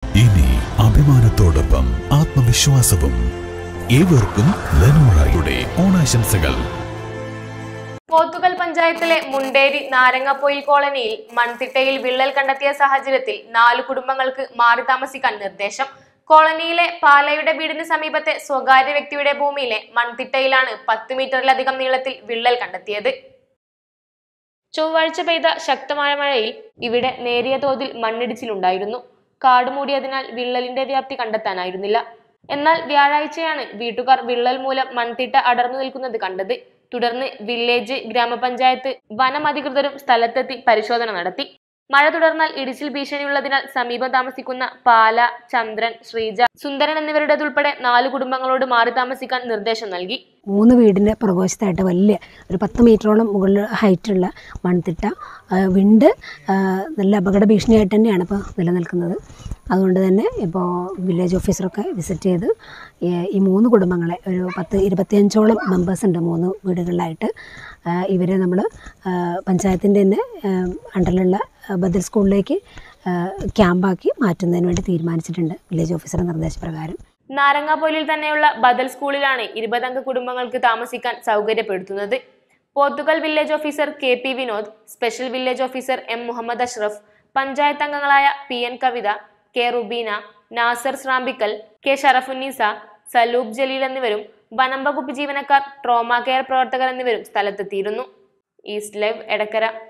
ഇനി അഭിമാനത്തോടൊപ്പം ആത്മവിശ്വാസവും ഏവർക്കും ലെനോറയുടെ ഓണാശംസകൾ പോത്തുകൽ പഞ്ചായത്തിലെ മുണ്ടേരി നാരങ്ങപ്പൊയിൽ കോളനിയിൽ മൺതിട്ടയിൽ വിള്ളൽ കണ്ടെത്തിയ സാഹചര്യത്തിൽ നാല് കുടുംബങ്ങൾക്ക് മാറി താമസിക്കാൻ നിർദ്ദേശം കോളനിയിലെ പാലയുടെ വീടിന് സമീപത്തെ സ്വകാര്യ വ്യക്തിയുടെ ഭൂമിയിലെ മൺതിട്ടയിലാണ് പത്ത് മീറ്ററിലധികം നീളത്തിൽ വിള്ളൽ കണ്ടെത്തിയത് ചൊവ്വാഴ്ച പെയ്ത ശക്തമായ മഴയിൽ ഇവിടെ നേരിയ തോതിൽ മണ്ണിടിച്ചിലുണ്ടായിരുന്നു കാട് മൂടിയതിനാൽ വിള്ളലിന്റെ വ്യാപ്തി കണ്ടെത്താനായിരുന്നില്ല എന്നാൽ വ്യാഴാഴ്ചയാണ് വീട്ടുകാർ വിള്ളൽ മൂലം മൺതിട്ട അടർന്നു നിൽക്കുന്നത് കണ്ടത് തുടർന്ന് വില്ലേജ് ഗ്രാമപഞ്ചായത്ത് വനം അധികൃതരും സ്ഥലത്തെത്തി പരിശോധന നടത്തി മഴ തുടർന്നാൽ ഇടിച്ചിൽ ഭീഷണിയുള്ളതിനാൽ സമീപം താമസിക്കുന്ന പാല ചന്ദ്രൻ ശ്രീജ സുന്ദരൻ എന്നിവരുടേതുൾപ്പെടെ നാല് കുടുംബങ്ങളോട് മാറി താമസിക്കാൻ നിർദ്ദേശം നൽകി മൂന്ന് വീടിൻ്റെ പ്രകോശത്തായിട്ട് വലിയ ഒരു പത്ത് മീറ്ററോളം മുകളിൽ ഹൈറ്റുള്ള മൺതിട്ട ആ, വിണ്ട് ആ, നല്ല അപകട ഭീഷണിയായിട്ട് തന്നെയാണ് ഇപ്പോൾ നിലനിൽക്കുന്നത് അതുകൊണ്ട് തന്നെ ഇപ്പോൾ വില്ലേജ് ഓഫീസറൊക്കെ വിസിറ്റ് ചെയ്ത് ഈ- ഈ മൂന്ന് കുടുംബങ്ങളെ ഒരു പത്ത് ഇരുപത്തിയഞ്ചോളം മെമ്പേഴ്സ് ഉണ്ട് മൂന്ന് വീടുകളിലായിട്ട് ആ, ഇവരെ നമ്മൾ പഞ്ചായത്തിൻ്റെ തന്നെ അണ്ടറിലുള്ള ബദൽ സ്കൂളിലേക്ക് ആ, ക്യാമ്പാക്കി മാറ്റുന്നതിന് വേണ്ടി തീരുമാനിച്ചിട്ടുണ്ട് വില്ലേജ് ഓഫീസറുടെ നിർദ്ദേശപ്രകാരം നാരങ്ങാപ്പൊലിൽ തന്നെയുള്ള ബദൽ സ്കൂളിലാണ് ഇരുപതംഗ കുടുംബങ്ങൾക്ക് താമസിക്കാൻ സൗകര്യപ്പെടുത്തുന്നത് Pothukal village officer K P Vinod special village officer M Muhammad Ashraf panchayat അംഗങ്ങളായ P N Kavitha K Rubeena Nasar Srambikkal K Sharafunnisa Salub Jaleel എന്നിവരും വനം വകുപ്പ് ജീവനക്കാർ ട്രോമ കെയർ പ്രവർത്തകർ എന്നിവരും സ്ഥലത്തെത്തിയിരുന്നു ഈസ്റ്റ് ലൈവ് എടക്കര